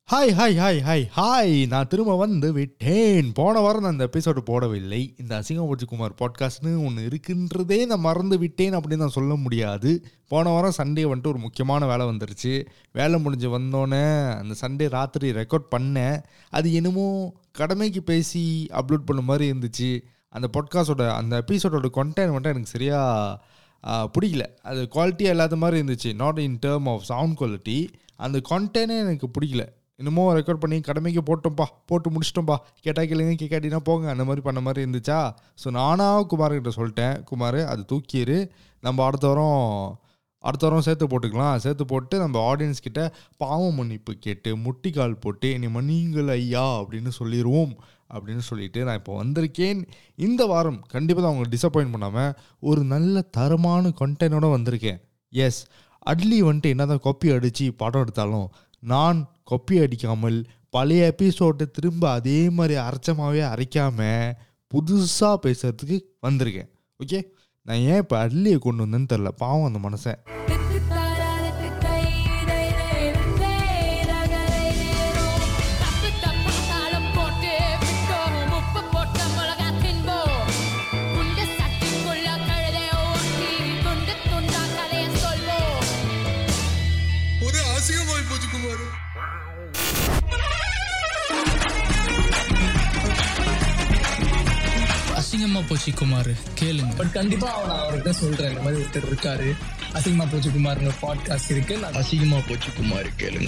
Hi hi hi hi hi நான் திரும்ப வந்து விட்டேன் போன வாரம் நான் இந்த எபிசோடு போடவில்லை இந்த அசிங்கம் குமார் பாட்காஸ்ட்னு ஒன்று இருக்குன்றதே நான் மறந்து விட்டேன் அப்படின்னு நான் சொல்ல முடியாது போன வாரம் சண்டே வந்துட்டு ஒரு முக்கியமான வேலை வந்துருச்சு வேலை முடிஞ்சு வந்தோன்னே அந்த சண்டே ராத்திரி ரெக்கார்ட் பண்ணேன் அது என்னமோ கடமைக்கு பேசி அப்லோட் பண்ண மாதிரி இருந்துச்சு அந்த பாட்காஸ்டோட அந்த எபிசோடோட கண்டென்ட் வந்துட்டு எனக்கு சரியாக பிடிக்கல அது குவாலிட்டியாக இல்லாத மாதிரி இருந்துச்சு not in term of sound quality அந்த கண்டென்ட்டே எனக்கு பிடிக்கல இன்னமும் ரெக்கார்ட் பண்ணி கடமைக்கு போட்டோம்ப்பா போட்டு முடிச்சிட்டோம்ப்பா கேட்டா கேளுங்க கேட்காட்டினா போங்க அந்த மாதிரி பண்ண மாதிரி இருந்துச்சா ஸோ நானாக குமார்கிட்ட சொல்லிட்டேன் குமார் அது தூக்கிடு நம்ம அடுத்த வாரம் அடுத்த வாரம் சேர்த்து போட்டுக்கலாம் சேர்த்து போட்டு நம்ம ஆடியன்ஸ் கிட்ட பாவ மன்னிப்பு கேட்டு முட்டிக்கால் போட்டு என்னை மன்னிங்கள் ஐயா அப்படின்னு சொல்லிடுவோம் அப்படின்னு சொல்லிட்டு நான் இப்போ வந்திருக்கேன் இந்த வாரம் கண்டிப்பாக தான் அவங்களை டிசப்பாயின்ட் பண்ணாமல் ஒரு நல்ல தரமான கண்டென்ட்டோட வந்திருக்கேன் எஸ் அட்லி வந்துட்டு என்ன தான் காப்பி அடித்து படம் எடுத்தாலும் நான் கொப்பி அடிக்காமல் பழைய எபிசோட்டை திரும்ப அதே மாதிரி அரைச்சமாகவே அரைக்காமல் புதுசாக பேசுகிறதுக்கு வந்திருக்கேன் ஓகே நான் ஏன் இப்போ அள்ளியை கொண்டு வந்தேன்னு தெரில பாவம் அந்த மனசை ஒரு அசிங்கமாய் போச்சு குமார் அசிங்கமா போச்சு குமார் கேளுங்க பட் கண்டிப்பா அவன் அவர்கிட்ட சொல்றேன் இந்த மாதிரி ஒருத்தர் இருக்காரு அசிங்கமா போச்சு குமார்னு பாட்காஸ்ட் இருக்கு நான் அசிங்கமா போச்சு குமார் கேளுங்க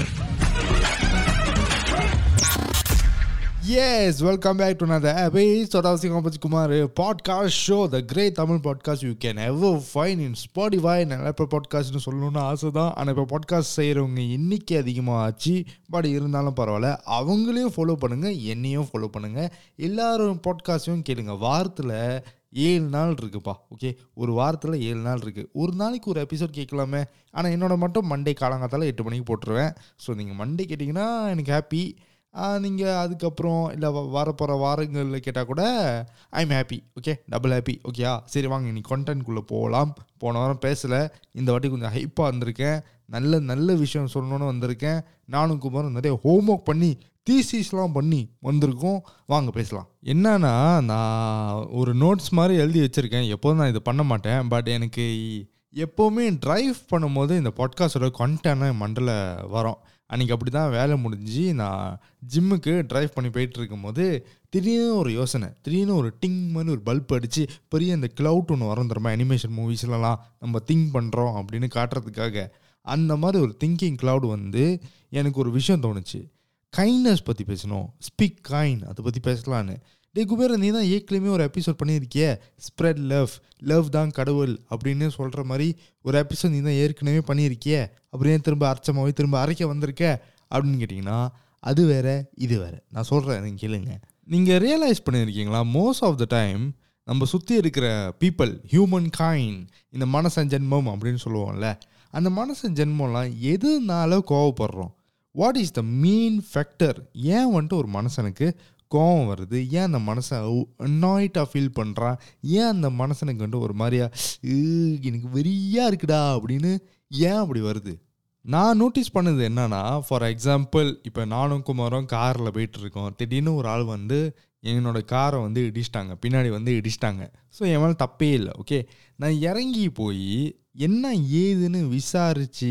Yes, welcome back to another episode of Singapore Kumar podcast show, the great Tamil podcast you can ever find in Spotify. நான் இப்போ பாட்காஸ்ட்னு சொல்லணும்னு ஆசை தான் ஆனால் இப்போ பாட்காஸ்ட் செய்கிறவங்க எண்ணிக்கை அதிகமாக ஆச்சு பட் இருந்தாலும் பரவாயில்ல அவங்களையும் ஃபாலோ பண்ணுங்கள் என்னையும் ஃபாலோ பண்ணுங்கள் எல்லாரும் பாட்காஸ்ட்டையும் கேளுங்க வாரத்தில் ஏழு நாள் இருக்குப்பா ஓகே ஒரு வாரத்தில் ஏழு நாள் இருக்குது ஒரு நாளைக்கு ஒரு எபிசோட் கேட்கலாமே ஆனால் என்னோட மட்டும் மண்டே காலங்காத்தால எட்டு மணிக்கு போட்டுருவேன் ஸோ நீங்கள் மண்டே கேட்டிங்கன்னா எனக்கு ஹாப்பி நீங்கள் அதுக்கப்புறம் இல்லை வரப்போகிற வாரங்களில் கேட்டால் கூட I'm happy okay double happy ஓகேயா சரி வாங்க இன்னைக்கு கண்டென்ட்குள்ளே போகலாம் போன வாரம் பேசலை இந்த வாட்டி கொஞ்சம் ஹைப்பாக வந்திருக்கேன் நல்ல நல்ல விஷயம் சொல்லணும்னு வந்திருக்கேன் நானும் குமாரும் நிறைய ஹோம் ஒர்க் பண்ணி தீசிஸ்லாம் பண்ணி வந்திருக்கோம் வாங்க பேசலாம் என்னன்னா நான் ஒரு நோட்ஸ் மாதிரி எழுதி வச்சுருக்கேன் எப்போதும் நான் இதை பண்ண மாட்டேன் பட் எனக்கு எப்போவுமே ட்ரைவ் பண்ணும்போது இந்த பாட்காஸ்டோட கண்டென்ட் என் மண்டல வரும் அன்றைக்கி அப்படி தான் வேலை முடிஞ்சு நான் ஜிம்முக்கு ட்ரைவ் பண்ணி போயிட்டு இருக்கும்போது திடீர்னு ஒரு யோசனை திடீர்னு ஒரு டிங் மாதிரி ஒரு பல்ப் அடித்து பெரிய இந்த க்ளவுட் ஒன்று வரும் தருமா அனிமேஷன் மூவிஸ்லலாம் நம்ம திங்க் பண்ணுறோம் அப்படின்னு காட்டுறதுக்காக அந்த மாதிரி ஒரு திங்கிங் க்ளவுட் வந்து எனக்கு ஒரு விஷயம் தோணுச்சு கைண்ட்னஸ் பற்றி பேசணும் ஸ்பீக் கைண்ட் அதை பற்றி பேசலான்னு டே குபேர நீ தான் ஏற்கனவே ஒரு எபிசோட் பண்ணியிருக்கிய ஸ்ப்ரெட் லவ் லவ் தான் கடவுள் அப்படின்னு சொல்கிற மாதிரி ஒரு எபிசோட் நீ தான் ஏற்கனவே பண்ணியிருக்கிய அப்படியே திரும்ப அரைச்சமாவே திரும்ப அரைக்க வந்திருக்க அப்படின்னு கேட்டிங்கன்னா அது வேற இது வேற நான் சொல்கிறேன் நீங்கள் கேளுங்க நீங்கள் ரியலைஸ் பண்ணியிருக்கீங்களா மோஸ்ட் ஆஃப் த டைம் நம்ம சுற்றி இருக்கிற பீப்புள் ஹியூமன் கைண்ட் இந்த மனசன் ஜென்மம் அப்படின்னு சொல்லுவோம்ல அந்த மனசன் ஜென்மம்லாம் எதுனால கோவப்படுறோம் what is the main factor ஏன் வந்துட்டு ஒரு மனுஷனுக்கு கோவம் வருது ஏன் அந்த மனசை அன்னாய்ட்டாக ஃபீல் பண்ணுறான் ஏன் அந்த மனசனுக்கு வந்துட்டு ஒரு மாதிரியா "ஈ, எனக்கு வெறியாக இருக்குடா அப்படின்னு ஏன் அப்படி வருது நான் நோட்டீஸ் பண்ணது என்னன்னா ஃபார் எக்ஸாம்பிள் இப்போ நானும் குமாரும் காரில் போயிட்டு இருக்கோம் திடீர்னு ஒரு ஆள் வந்து என்னோட காரை வந்து இடிச்சிட்டாங்க பின்னாடி வந்து இடிச்சிட்டாங்க ஸோ என் மேலே தப்பே இல்லை ஓகே நான் இறங்கி போய் என்ன ஏதுன்னு விசாரித்து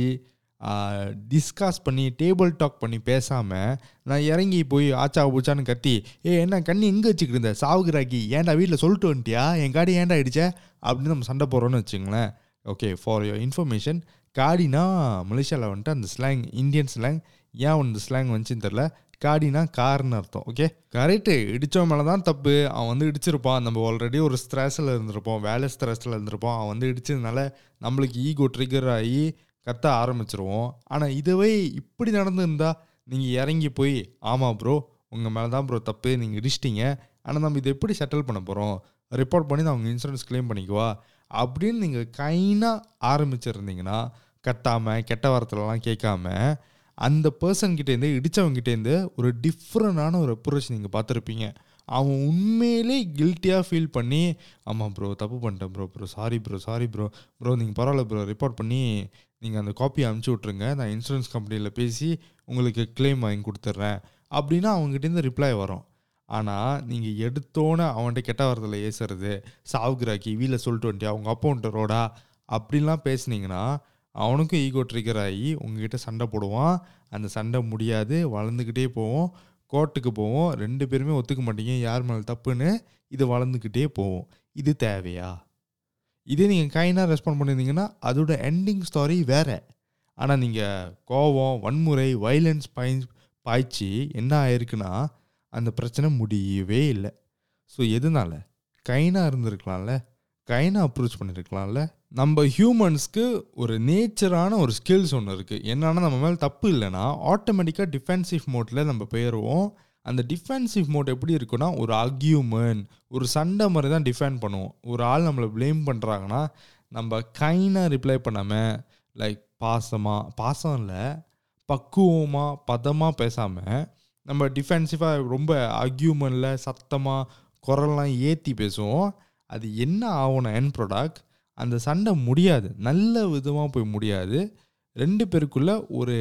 டிஸ்கஸ் பண்ணி டேபிள் டாக் பண்ணி பேசாமல் நான் இறங்கி போய் ஆச்சா பூச்சான்னு கத்தி ஏ என்ன கண்ணி எங்கே வச்சுக்கிட்டு இருந்த சாவுகிறாக்கி ஏன்டா வீட்டில் சொல்லிட்டு வந்துட்டியா என் காடி ஏன்டா அடிச்ச அப்படின்னு நம்ம சண்டை போடுறோன்னு வச்சுங்களேன் ஓகே ஃபார் யோர் இன்ஃபர்மேஷன் காடினா மலேசியாவில் வந்துட்டு அந்த ஸ்லாங் இந்தியன் ஸ்லாங் ஏன் அந்த ஸ்லாங் வந்துச்சுன்னு தெரில காடினா கார்னு அர்த்தம் ஓகே கரெக்டு இடித்தவன் மேலே தான் தப்பு அவன் வந்து இடிச்சிருப்பான் நம்ம ஆல்ரெடி ஒரு ஸ்ட்ரெஸ்ஸில் இருந்திருப்போம் வேலை ஸ்ட்ரெஸ்ஸில் இருந்திருப்போம் அவன் வந்து இடிச்சதுனால நம்மளுக்கு ஈகோ ட்ரிகர் ஆகி கத்த ஆரம்பிச்சிருவோம் ஆனால் இதுவே இப்படி நடந்திருந்தா நீங்கள் இறங்கி போய் ஆமாம் ப்ரோ உங்கள் மேலே தான் ப்ரோ தப்பு நீங்கள் இடிச்சிட்டீங்க ஆனால் நம்ம இதை எப்படி செட்டில் பண்ண போகிறோம் ரிப்போர்ட் பண்ணி நான் உங்கள் இன்சூரன்ஸ் க்ளைம் பண்ணிக்குவா அப்படின்னு நீங்கள் கைனாக ஆரம்பிச்சிருந்தீங்கன்னா கத்தாமல் கெட்ட வாரத்துலலாம் கேட்காம அந்த பர்சன் கிட்டேருந்து இடித்தவங்கிட்டேருந்து ஒரு டிஃப்ரெண்டான ஒரு அப்ரோச் நீங்கள் பார்த்துருப்பீங்க அவன் உண்மையிலே கில்ட்டியாக ஃபீல் பண்ணி ஆமாம் ப்ரோ தப்பு பண்ணிட்டேன் bro bro sorry bro sorry bro bro நீங்கள் பரவாயில்ல ப்ரோ ரிப்போர்ட் பண்ணி நீங்கள் அந்த காப்பியை அனுப்பிச்சி விட்ருங்க நான் இன்சூரன்ஸ் கம்பெனியில் பேசி உங்களுக்கு claim வாங்கி கொடுத்துட்றேன் அப்படின்னா அவங்ககிட்டேருந்து ரிப்ளை வரும் ஆனால் நீங்கள் எடுத்தோன்னே அவன்கிட்ட கெட்ட வாரத்தில் ஏசுறது சாவுகிராக்கி வீல சொல்லிட்டு வந்துட்டு அவங்க அப்பா ரோடா அப்படின்லாம் பேசுனீங்கன்னா அவனுக்கும் ஈகோ ட்ரிகர் ஆகி உங்ககிட்ட சண்டை போடுவான் அந்த சண்டை முடியாது வளர்ந்துக்கிட்டே போவோம் கோர்ட்டுக்கு போவோம் ரெண்டு பேருமே ஒத்துக்க மாட்டீங்க யார் மேலே தப்புன்னு இது வளர்ந்துக்கிட்டே போவோம் இது தேவையா இதே நீங்கள் கைனாக ரெஸ்பாண்ட் பண்ணியிருந்தீங்கன்னா அதோட எண்டிங் ஸ்டாரி வேற ஆனால் நீங்கள் கோவம் வன்முறை வைலன்ஸ் பாய் பாய்ச்சி என்ன ஆயிருக்குன்னா அந்த பிரச்சனை முடியவே இல்லை ஸோ எதனால கைனா இருந்திருக்கலாம்ல கைனா அப்ரோச் பண்ணியிருக்கலாம்ல நம்ம ஹியூமன்ஸ்க்கு ஒரு நேச்சரான ஒரு ஸ்கில்ஸ் ஒன்று இருக்குது என்னன்னா நம்ம மேலே தப்பு இல்லைன்னா ஆட்டோமேட்டிக்காக டிஃபென்சிவ் மோட்டில் நம்ம போயிடுவோம் அந்த டிஃபென்சிவ் மோட் எப்படி இருக்குன்னா ஒரு அக்யூமெண்ட் ஒரு சண்டை மாதிரி தான் டிஃபெண்ட் பண்ணுவோம் ஒரு ஆள் நம்மளை ப்ளேம் பண்ணுறாங்கன்னா நம்ம கைனாக ரிப்ளை பண்ணாமல் லைக் பாசமாக பாசம் இல்லை பக்குவமாக பதமாக பேசாமல் நம்ம டிஃபென்சிவாக ரொம்ப அக்யூமெண்ட்டில் சத்தமாக குரல்லாம் ஏற்றி பேசுவோம் அது என்ன ஆகணும் என் ப்ராடக்ட் அந்த சண்டை முடியாது நல்ல விதமாக போய் முடியாது ரெண்டு பேருக்குள்ள ஒரு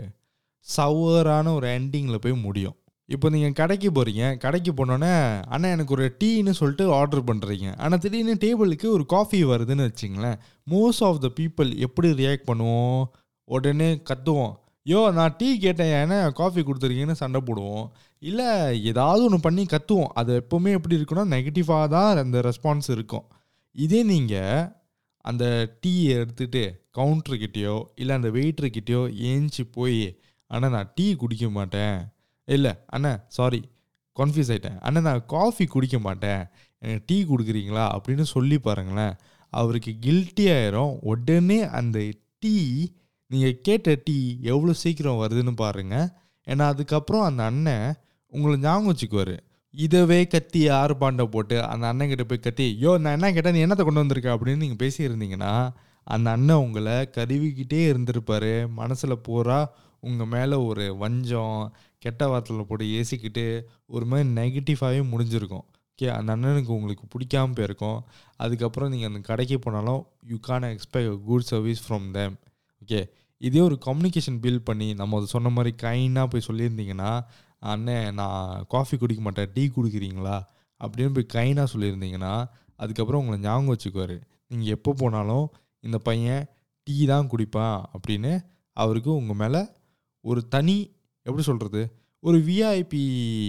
சவரான ஒரு எண்டிங்கில் போய் முடியும் இப்போ நீங்கள் கடைக்கு போகிறீங்க கடைக்கு போனோன்னே அண்ணா எனக்கு ஒரு டீன்னு சொல்லிட்டு ஆர்டர் பண்ணுறீங்க ஆனால் திடீர்னு டேபிளுக்கு ஒரு காஃபி வருதுன்னு வச்சிங்களேன் மோஸ்ட் ஆஃப் த பீப்புள் எப்படி ரியாக்ட் பண்ணுவோம் உடனே கத்துவோம் யோ நான் டீ கேட்டேன் ஏன்னா காஃபி கொடுத்துருக்கீங்கன்னு சண்டை போடுவோம் இல்லை ஏதாவது ஒன்று பண்ணி கத்துவோம் அது எப்போவுமே எப்படி இருக்குன்னா நெகட்டிவாக தான் அந்த ரெஸ்பான்ஸ் இருக்கும் இதே நீங்கள் அந்த டீயை எடுத்துகிட்டு கவுண்ட்ருக்கிட்டேயோ இல்லை அந்த வெயிட்ருக்கிட்டேயோ ஏஞ்சி போய் ஆனால் நான் டீ குடிக்க மாட்டேன் இல்லை அண்ணா சாரி கன்ஃபியூஸ் ஆகிட்டேன் அண்ணா நான் காஃபி குடிக்க மாட்டேன் எனக்கு டீ கொடுக்குறீங்களா அப்படின்னு சொல்லி பாருங்களேன் அவருக்கு கில்ட்டி ஆயிரும் உடனே அந்த டீ நீங்கள் கேட்ட டீ எவ்வளோ சீக்கிரம் வருதுன்னு பாருங்க ஏன்னா அதுக்கப்புறம் அந்த அண்ணன் உங்களை ஞாபகம் வச்சுக்குவார் இதவே கத்தி ஆறு பாண்டை போட்டு அந்த அண்ணன் கிட்ட போய் கத்தி யோ நான் என்ன கேட்டேன் நீ என்னத்தை கொண்டு வந்திருக்க அப்படின்னு நீங்கள் பேசியிருந்தீங்கன்னா அந்த அண்ணன் உங்களை கருவிக்கிட்டே இருந்திருப்பாரு மனசில் பூரா உங்கள் மேலே ஒரு வஞ்சம் கெட்ட வார்த்தையில் போட்டு ஏசிக்கிட்டு ஒரு மாதிரி நெகட்டிவாகவே முடிஞ்சிருக்கும் ஓகே அந்த அண்ணனுக்கு உங்களுக்கு பிடிக்காம போயிருக்கும் அதுக்கப்புறம் நீங்கள் அந்த கடைக்கு போனாலும் you can expect good service from them okay இதே ஒரு கம்யூனிகேஷன் பில்ட் பண்ணி நம்ம அது சொன்ன மாதிரி கைண்டாக போய் சொல்லியிருந்தீங்கன்னா அண்ணே நான் காஃபி குடிக்க மாட்டேன் டீ குடிக்கிறீங்களா அப்படின்னு போய் கைண்டாக சொல்லியிருந்தீங்கன்னா அதுக்கப்புறம் உங்களை ஞாபகம் வச்சுக்குவார் நீங்கள் எப்போ போனாலும் இந்த பையன் டீ தான் குடிப்பான் அப்படின்னு அவருக்கு உங்கள் மேலே ஒரு தனி எப்படி சொல்கிறது ஒரு விஐபி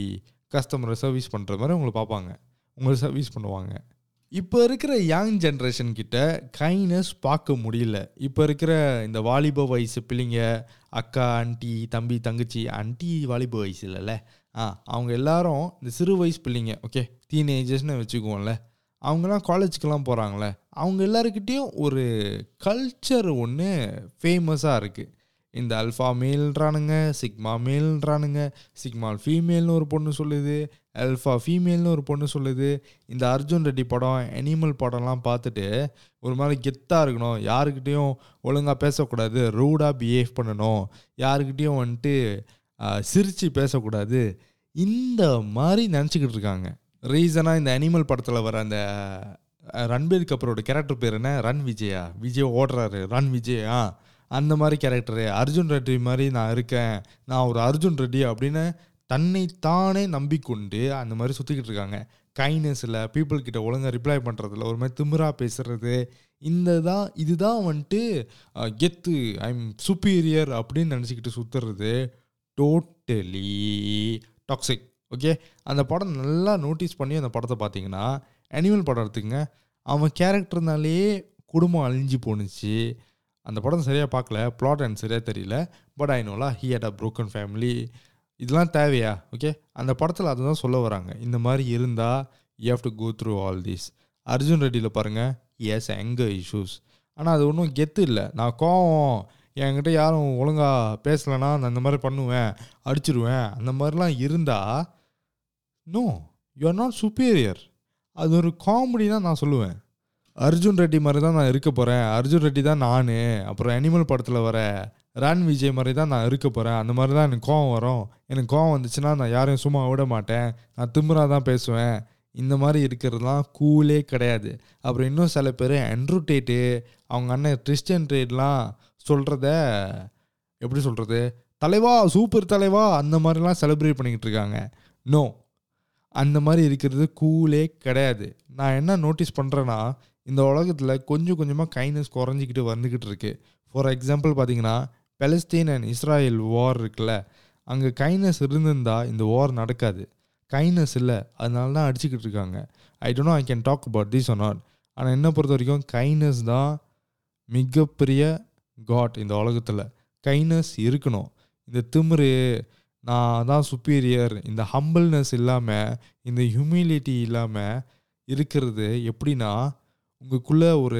கஸ்டமரை சர்வீஸ் பண்ணுற மாதிரி உங்களை பார்ப்பாங்க உங்களை சர்வீஸ் பண்ணுவாங்க இப்போ இருக்கிற யங் ஜென்ரேஷன் கிட்ட கைண்ட்னஸ் பார்க்க முடியல இப்போ இருக்கிற இந்த வாலிப வயசு பிள்ளைங்க அக்கா ஆண்டி தம்பி தங்கச்சி ஆண்டி வாலிப வயசு இல்லைல்ல ஆ அவங்க எல்லாரும் இந்த சிறு வயசு பிள்ளைங்க ஓகே டீனேஜர்ஸ்னு வச்சுக்குவோம்ல அவங்கெல்லாம் காலேஜுக்கெல்லாம் போகிறாங்களே அவங்க எல்லாருக்கிட்டேயும் ஒரு கல்ச்சர் ஒன்று ஃபேமஸாக இருக்குது இந்த அல்ஃபா மேல்ன்றானுங்க சிக்மா மேல்ன்றானுங்க சிக்மா ஃபீமேல்னு ஒரு பொண்ணு சொல்லுது அல்ஃபா ஃபீமேல்னு ஒரு பொண்ணு சொல்லுது இந்த அர்ஜுன் ரெட்டி படம் அனிமல் படம்லாம் பார்த்துட்டு ஒரு மாதிரி கெத்தாக இருக்கணும் யாருக்கிட்டேயும் ஒழுங்காக பேசக்கூடாது ரூடாக பிஹேவ் பண்ணணும் யாருக்கிட்டேயும் வந்துட்டு சிரித்து பேசக்கூடாது இந்த மாதிரி நினச்சிக்கிட்டு இருக்காங்க ரீசனாக இந்த அனிமல் படத்தில் வர அந்த அஹ், ரன்பீர் கபூரோட கேரக்டர் பேர் என்ன ரன் விஜயா விஜய் ஓடுறாரு ரன் விஜய் ஆ அந்த மாதிரி கேரக்டரு அர்ஜுன் ரெட்டி மாதிரி நான் இருக்கேன் நான் ஒரு அர்ஜுன் ரெட்டி அப்படின்னு தன்னை தானே நம்பிக்கொண்டு அந்த மாதிரி சுற்றிக்கிட்டு இருக்காங்க கைண்ட்னஸில் பீப்புள் கிட்ட ஒழுங்காக ரிப்ளை பண்ணுறதுல ஒரு மாதிரி திமிரா பேசுறது இந்த தான் இதுதான் வந்துட்டு அஹ், கெத்து ஐம் சுப்பீரியர் அப்படின்னு நினச்சிக்கிட்டு சுற்றுறது டோட்டலி டாக்ஸிக் ஓகே அந்த படம் நல்லா நோட்டீஸ் பண்ணி அந்த படத்தை பார்த்தீங்கன்னா அனிமல் படம் எடுத்துக்கங்க அவன் கேரக்டர்னாலே குடும்பம் அழிஞ்சு போணுச்சு அந்த படம் சரியாக பார்க்கல பிளாட் அண்ட் சரியாக தெரியல பட் ஐ நோலா he had a broken family இதெல்லாம் தேவையா ஓகே அந்த படத்தில் அதுதான் சொல்ல வராங்க இந்த மாதிரி இருந்தால் you have to go through all this Arjun ரெட்டியில் பாருங்கள் எஸ் எங்க இஷ்யூஸ் ஆனால் அது ஒன்றும் கெத்து இல்லை நான் கோவம் என்கிட்ட யாரும் ஒழுங்காக பேசலைன்னா நான் இந்த மாதிரி பண்ணுவேன் அடிச்சிருவேன் அந்த மாதிரிலாம் இருந்தால் no you are not superior அது ஒரு காமெடி தான் நான் சொல்லுவேன் அர்ஜுன் ரெட்டி மாதிரி தான் நான் இருக்க போகிறேன் அர்ஜுன் ரெட்டி தான் நான் அப்புறம் அனிமல் படத்தில் வர ரான் விஜய் மாதிரி தான் நான் இருக்க போகிறேன் அந்த மாதிரி தான் எனக்கு கோவம் வரும் எனக்கு கோவம் வந்துச்சுன்னா நான் யாரையும் சும்மா விட மாட்டேன் நான் திமிரா தான் பேசுவேன் இந்த மாதிரி இருக்கிறதுலாம் கூலே கிடையாது அப்புறம் இன்னும் சில பேர் என்ட்ரு டேட்டு அவங்க அண்ணன் கிறிஸ்டியன் ட்ரேட்லாம் சொல்கிறத எப்படி சொல்கிறது தலைவா சூப்பர் தலைவா அந்த மாதிரிலாம் செலிப்ரேட் பண்ணிக்கிட்டு இருக்காங்க நோ அந்த மாதிரி இருக்கிறது கூலே கிடையாது நான் என்ன நோட்டீஸ் பண்ணுறேன்னா இந்த உலகத்தில் கொஞ்சம் கொஞ்சமாக கைண்ட்னஸ் குறைஞ்சிக்கிட்டு வந்துக்கிட்டு இருக்கு ஃபார் எக்ஸாம்பிள் பார்த்தீங்கன்னா பெலஸ்தீன் அண்ட் இஸ்ராயல் வார் இருக்குல்ல அங்கே கைண்ட்னஸ் இருந்திருந்தா இந்த வார் நடக்காது கைண்ட்னஸ் இல்லை அதனால தான் அடிச்சுக்கிட்டு இருக்காங்க I don't know I can talk about this or not ஆனால் என்ன பொறுத்த வரைக்கும் கைண்ட்னஸ் தான் மிகப்பெரிய காட் இந்த உலகத்தில் கைண்ட்னஸ் இருக்கணும் இந்த திமிரு நான் தான் சுப்பீரியர் இந்த ஹம்பிள்னஸ் இல்லாமல் இந்த ஹியூமிலிட்டி இல்லாமல் இருக்கிறது எப்படின்னா உங்களுக்குள்ள ஒரு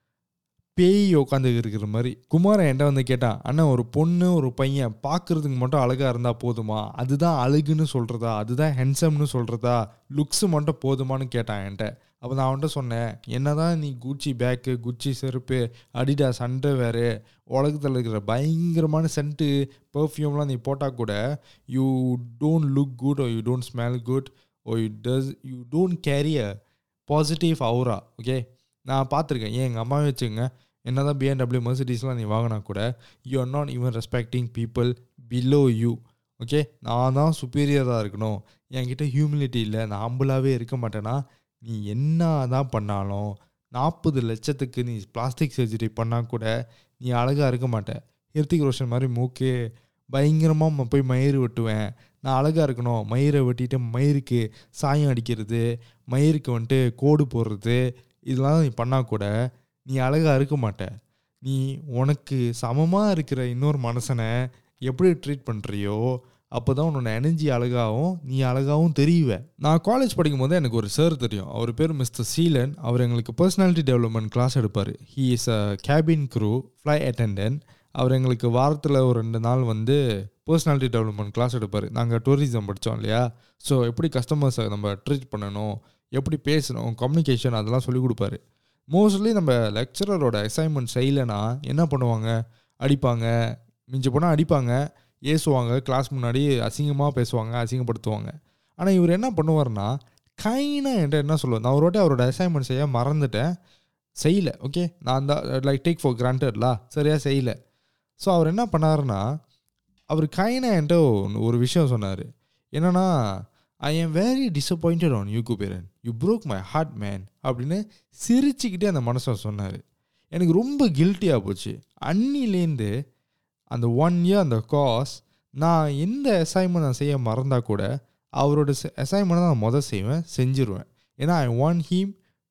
பேய் உட்காந்து இருக்கிற மாதிரி குமாரன் என்கிட்ட வந்து கேட்டான் அண்ணா ஒரு பொண்ணு ஒரு பையன் பார்க்கறதுக்கு மட்டும் அழகாக இருந்தால் போதுமா அதுதான் அழகுன்னு சொல்கிறதா அதுதான் ஹென்சம்னு சொல்கிறதா லுக்ஸ் மட்டும் போதுமான்னு கேட்டான் என்கிட்ட அப்போ நான் அவன்கிட்ட சொன்னேன் என்னதான் நீ குச்சி பேக்கு குச்சி செருப்பு அடிடாஸ் அண்டை வேறு உலகத்தில் இருக்கிற பயங்கரமான சென்ட்டு பெர்ஃப்யூம்லாம் நீ போட்டால் கூட you don't look good or you don't smell good or you does you don't carry a positive aura okay நான் பார்த்துருக்கேன் ஏன் எங்கள் அம்மாவே வச்சுங்க என்ன தான் பிஎன்டபிள்யூ மெர்சிடிஸ்லாம் நீ வாங்கினா கூட you are not even respecting people below you okay நான் தான் சுப்பீரியராக இருக்கணும் என்கிட்ட ஹியூமிலிட்டி இல்லை நான் ஹம்பிளாகவே இருக்க மாட்டேன்னா நீ என்ன தான் பண்ணாலும் நாற்பது லட்சத்துக்கு நீ பிளாஸ்டிக் சர்ஜரி பண்ணால் கூட நீ அழகாக இருக்க மாட்ட ஹிருத்திக் ரோஷன் மாதிரி மூக்கு பயங்கரமாக போய் மயிர் வெட்டுவேன் நான் அழகாக இருக்கணும் மயிரை வெட்டிட்டு மயிருக்கு சாயம் அடிக்கிறது மயிருக்கு வந்துட்டு கோடு போடுறது இதெல்லாம் நீ பண்ணால் கூட நீ அழகாக இருக்க மாட்ட நீ உனக்கு சமமாக இருக்கிற இன்னொரு மனுஷனை எப்படி ட்ரீட் பண்ணுறியோ அப்போ தான் உன்னோட எனர்ஜி அழகாகவும் நீ அழகாகவும் தெரியுவ நான் காலேஜ் படிக்கும் போது எனக்கு ஒரு சார் தெரியும் அவர் பேர் மிஸ்டர் சீலன் அவர் எங்களுக்கு பர்சனாலிட்டி டெவலப்மெண்ட் கிளாஸ் எடுப்பார் he is a cabin crew fly attendant அவர் எங்களுக்கு வாரத்தில் ஒரு ரெண்டு நாள் வந்து பர்சனாலிட்டி டெவலப்மெண்ட் கிளாஸ் எடுப்பார் நாங்கள் டூரிசம் படித்தோம் இல்லையா ஸோ எப்படி கஸ்டமர்ஸை நம்ம ட்ரீட் பண்ணணும் எப்படி பேசணும் கம்யூனிகேஷன் அதெல்லாம் சொல்லிக் கொடுப்பாரு மோஸ்ட்லி நம்ம லெக்சரரோட அசைன்மெண்ட் செய்யலைன்னா என்ன பண்ணுவாங்க அடிப்பாங்க மிஞ்சி போனால் அடிப்பாங்க ஏசுவாங்க கிளாஸ் முன்னாடி அசிங்கமாக பேசுவாங்க அசிங்கப்படுத்துவாங்க ஆனால் இவர் என்ன பண்ணுவார்னா கைனாக என்கிட்ட என்ன சொல்லுவார் நான் ஒரு வாட்டி அவரோட அசைன்மெண்ட் செய்ய மறந்துட்டேன் செய்யல ஓகே நான் தான் லைக் டேக் ஃபார் கிராண்டட்லா சரியாக செய்யல ஸோ அவர் என்ன பண்ணாருன்னா அவர் கைனா என்கிட்ட ஒன்னு- ஒரு விஷயம் சொன்னார் என்னன்னா I am very disappointed on you Kuberan you broke my heart man அப்படின்னு சிரிச்சுக்கிட்டே அந்த மனசை சொன்னார் எனக்கு ரொம்ப கில்ட்டியாக போச்சு அன்னிலேருந்து அந்த ஒன் இயர் அந்த காஸ் நான் எந்த அசைன்மெண்ட் நான் செய்ய மறந்தா கூட அவரோட அசைன்மெண்ட் நான் மொதல் செய்வேன் செஞ்சிருவேன் ஏன்னா I want him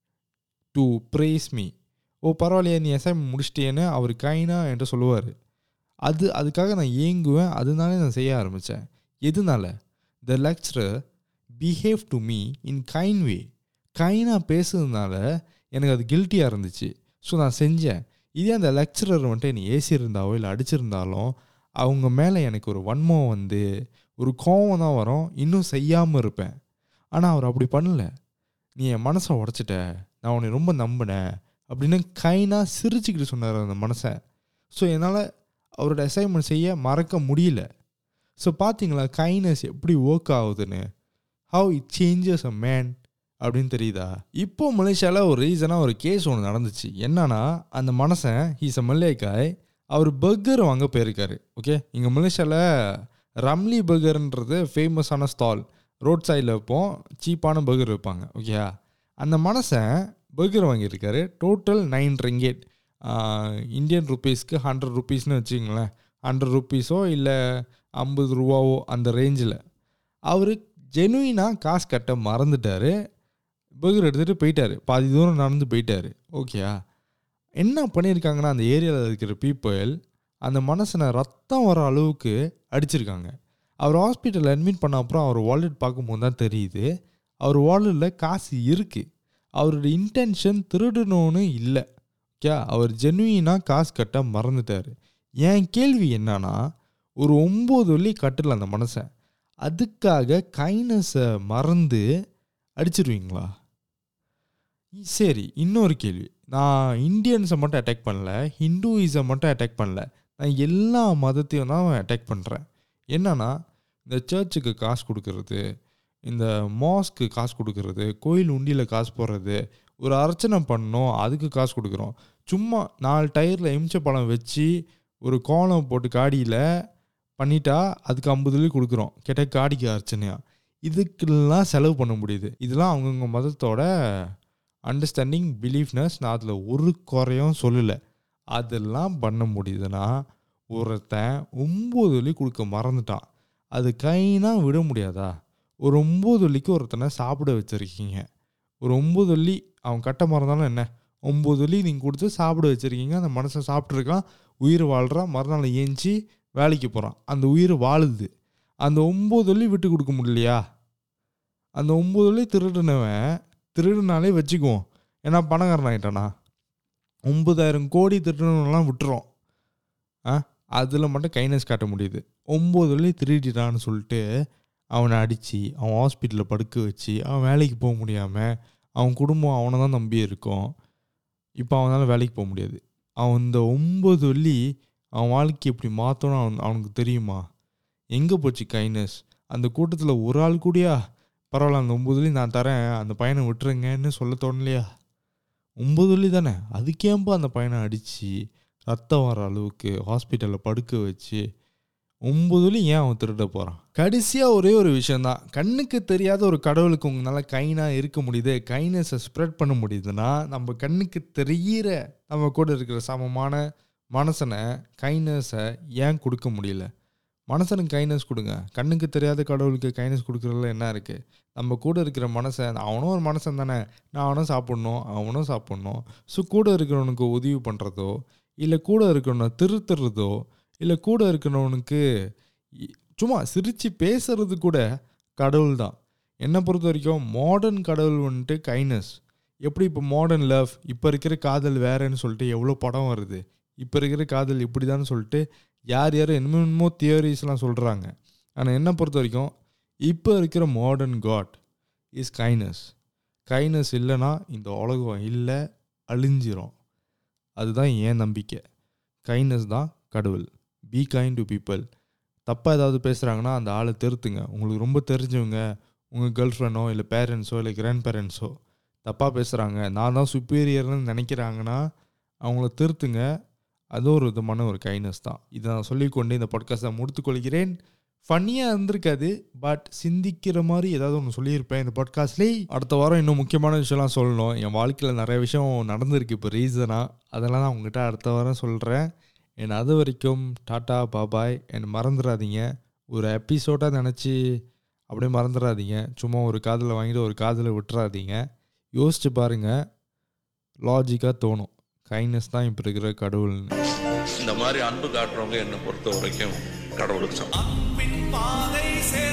to praise me oh பரவாயில்லையே நீ அசைன்மெண்ட் முடிச்சிட்டேன்னு அவர் கைனா என்கிட்ட சொல்லுவார் அது அதுக்காக நான் ஏங்குவேன் அதனாலே நான் செய்ய ஆரம்பித்தேன் எதனால the lecturer behave to me in kind way கைனாக பேசுறதுனால எனக்கு அது கில்ட்டியாக இருந்துச்சு ஸோ நான் செஞ்சேன் இதே அந்த லெக்சரர் வந்துட்டு என்னை ஏசியிருந்தாவோ இல்லை அடிச்சிருந்தாலும் அவங்க மேலே எனக்கு ஒரு வன்மம் வந்து ஒரு கோவம் தான் வரும் இன்னும் செய்யாமல் இருப்பேன் ஆனால் அவர் அப்படி பண்ணல நீ என் மனசை உடச்சிட்ட நான் உன்னை ரொம்ப நம்பினேன் அப்படின்னு கைனாக சிரிச்சுக்கிட்டு சொன்னார் அந்த மனசை ஸோ என்னால் அவரோட அசைன்மெண்ட் செய்ய மறக்க முடியல ஸோ பார்த்தீங்களா கைனஸ் எப்படி ஒர்க் ஆகுதுன்னு how it changes a man அப்படின்னு தெரியுதா இப்போ மலேசியாவில் ஒரு ரீசனாக ஒரு கேஸ் ஒன்று நடந்துச்சு என்னன்னா அந்த மனுஷன் ஹீஸ் அ மல்லேக்காய் அவர் பர்கர் வாங்க போயிருக்காரு ஓகே இங்கே மலேசியாவில் ரம்லி பர்கர்ன்றது ஃபேமஸான ஸ்டால் ரோட் சைடில் வைப்போம் சீப்பான பர்கர் வைப்பாங்க ஓகேயா அந்த மனுஷன் பர்கர் வாங்கியிருக்காரு டோட்டல் நைன் ரிங்கேட் இந்தியன் ருபீஸ்க்கு ஹண்ட்ரட் ருபீஸ்னு வச்சுங்களேன் ஹண்ட்ரட் ருபீஸோ இல்லை ஐம்பது ரூபாவோ அந்த ரேஞ்சில் அவர் ஜெனுயினாக காசு கட்ட மறந்துட்டாரு பர்கர் எடுத்துகிட்டு போயிட்டாரு பாதி தூரம் நடந்து போயிட்டாரு ஓகேயா என்ன பண்ணியிருக்காங்கன்னா அந்த ஏரியாவில் இருக்கிற பீப்புள் அந்த மனுஷனை ரத்தம் வர அளவுக்கு அடிச்சிருக்காங்க அவர் ஹாஸ்பிட்டலில் அட்மிட் பண்ண அப்புறம் அவர் வாலெட் பார்க்கும்போது தான் தெரியுது அவர் வாலெட்டில் காசு இருக்குது அவரோட இன்டென்ஷன் திருடணும்னு இல்லை ஓகே அவர் ஜெனுயினாக காசு கட்ட மறந்துட்டார் என் கேள்வி என்னன்னா ஒரு ஒம்பது வெள்ளி கட்டல அந்த மனுஷன் அதுக்காக கைனஸை மறந்து அடிச்சிருவீங்களா சரி இன்னொரு கேள்வி நான் இந்தியன்ஸை மட்டும் அட்டாக் பண்ணல ஹிந்துயிஸை மட்டும் அட்டாக் பண்ணல நான் எல்லா மதத்தையும் தான் அட்டாக் பண்ணுறேன் என்னன்னா இந்த சர்ச்சுக்கு காசு கொடுக்கறது இந்த மாஸ்க்கு காசு கொடுக்கறது கோயில் உண்டியில் காசு போடுறது ஒரு அர்ச்சனை பண்ணோம் அதுக்கு காசு கொடுக்குறோம் சும்மா நாலு டயரில் எமிச்ச பழம் வச்சு ஒரு கோலம் போட்டு காடியில் பண்ணிட்டா அதுக்கு ஐம்பது வெள்ளி கொடுக்குறோம் கேட்டால் காடிக்கு அர்ச்சனையா இதுக்கெல்லாம் செலவு பண்ண முடியுது இதெல்லாம் அவங்கவுங்க மதத்தோட அண்டர்ஸ்டாண்டிங் பிலீஃப்னஸ் நான் அதில் ஒரு குறையும் சொல்லலை அதெல்லாம் பண்ண முடியுதுன்னா ஒருத்தன் ஒம்பது வெள்ளி கொடுக்க மறந்துட்டான் அது கைனா விட முடியாதா ஒரு ஒம்பது வெள்ளிக்கு ஒருத்தனை சாப்பிட வச்சுருக்கீங்க ஒரு ஒம்பது வெள்ளி அவன் கட்ட மறந்தாலும் என்ன ஒம்பது வெள்ளி நீங்கள் கொடுத்து சாப்பிட வச்சுருக்கீங்க அந்த மனுஷன் சாப்பிட்ருக்கான் உயிர் வாழ்கிறான் மறுநாள் ஏஞ்சி வேலைக்கு போகிறான் அந்த உயிர் வாழுது அந்த ஒம்பது வெள்ளி விட்டு கொடுக்க முடியலையா அந்த ஒம்பது வெள்ளி திருடுனவன் திருடுனாலே வச்சுக்குவோம் ஏன்னா பணக்காரன் ஆகிட்டானா ஒம்பதாயிரம் கோடி திருடனெல்லாம் விட்டுறோம் ஆ அதில் மட்டும் கைனஸ் காட்ட முடியுது ஒம்பது வெள்ளி திருடிட்டான்னு சொல்லிட்டு அவனை அடித்து அவன் ஹாஸ்பிட்டலில் படுக்க வச்சு அவன் வேலைக்கு போக முடியாமல் அவன் குடும்பம் அவனை தான் நம்பி இருக்கும் இப்போ அவனால் வேலைக்கு போக முடியாது அவன் இந்த ஒம்பது வெள்ளி அவன் வாழ்க்கை எப்படி மாற்றணும் அவன் அவனுக்கு தெரியுமா எங்கே போச்சு கைனஸ் அந்த கூட்டத்தில் ஒரு ஆள் கூடயா பரவாயில்ல அந்த ஒம்பது வெள்ளி நான் தரேன் அந்த பையனை விட்டுருங்கன்னு சொல்ல தோணலையா ஒம்பது வெள்ளி தானே அதுக்கேம்பா அந்த பையனை அடித்து ரத்தம் வர அளவுக்கு ஹாஸ்பிட்டலில் படுக்க வச்சு ஒம்பது வெள்ளி ஏன் அவன் திருட போகிறான் கடைசியாக ஒரே ஒரு விஷயந்தான் கண்ணுக்கு தெரியாத ஒரு கடவுளுக்கு உங்களால் கைனாக இருக்க முடியுது கைனஸை ஸ்ப்ரெட் பண்ண முடியுதுன்னா நம்ம கண்ணுக்கு தெரிகிற நம்ம கூட இருக்கிற சமமான மனசனை கைனஸை ஏன் கொடுக்க முடியல மனசனுக்கு கைனஸ் கொடுங்க கண்ணுக்கு தெரியாத கடவுளுக்கு கைனஸ் கொடுக்குறதுல என்ன இருக்குது நம்ம கூட இருக்கிற மனசன் அவனும் ஒரு மனசன் தானே நான் அவனும் சாப்பிட்ணும் அவனும் சாப்பிட்ணும் ஸோ கூட இருக்கிறவனுக்கு உதவி பண்ணுறதோ இல்லை கூட இருக்கிறவனை திருத்துறதோ இல்லை கூட இருக்கிறவனுக்கு இ- சும்மா சிரித்து பேசுறது கூட கடவுள் தான் என்னை பொறுத்த வரைக்கும் மாடர்ன் கடவுள் வந்துட்டு கைனஸ் எப்படி இப்போ மாடர்ன் லவ் இப்போ இருக்கிற காதல் வேறேன்னு சொல்லிட்டு எவ்வளோ படம் வருது இப்போ இருக்கிற காதல் இப்படி தான் சொல்லிட்டு யார் யார் என்னமோ என்னமோ தியரிஸ்லாம் சொல்கிறாங்க ஆனால் என்னை பொறுத்த வரைக்கும் இப்போ இருக்கிற modern god is kindness kindness இல்லைன்னா இந்த உலகம் இல்லை அழிஞ்சிரும் அதுதான் என் நம்பிக்கை கைனஸ் தான் கடவுள் பி கைண்ட் டு பீப்புள் தப்பாக ஏதாவது பேசுகிறாங்கன்னா அந்த ஆளை திருத்துங்க உங்களுக்கு ரொம்ப தெரிஞ்சவங்க உங்கள் கேர்ள் ஃப்ரெண்டோ இல்லை பேரண்ட்ஸோ இல்லை கிராண்ட் பேரண்ட்ஸோ தப்பாக பேசுகிறாங்க நான் தான் சுப்பீரியர்னு நினைக்கிறாங்கன்னா அவங்கள திருத்துங்க அது ஒரு விதமான ஒரு கைனஸ் தான் இதை நான் சொல்லிக்கொண்டு இந்த பாட்காஸ்ட்டை முடித்துக்கொள்கிறேன் ஃபன்னியாக இருந்திருக்காது பட் சிந்திக்கிற மாதிரி ஏதாவது ஒன்று சொல்லியிருப்பேன் இந்த பாட்காஸ்ட்லேயே அடுத்த வாரம் இன்னும் முக்கியமான விஷயம்லாம் சொல்லணும் என் வாழ்க்கையில் நிறைய விஷயம் நடந்திருக்கு இப்போ ரீசனாக அதெல்லாம் நான் உங்ககிட்ட அடுத்த வாரம் சொல்கிறேன் என் அது வரைக்கும் டாட்டா பாபாய் என்னை மறந்துடாதீங்க ஒரு எபிசோடாக நினச்சி அப்படியே மறந்துடாதீங்க சும்மா ஒரு காதில் வாங்கிட்டு ஒரு காதில் விட்டுறாதீங்க யோசிச்சு பாருங்கள் லாஜிக்காக தோணும் கைண்ட்னஸ் தான் இப்போ இருக்கிற கடவுள்னு இந்த மாதிரி அன்பு காட்டுறவங்க என்னை பொறுத்த வரைக்கும் கடவுளுக்கு சமம் அன்பின் பாதை சேர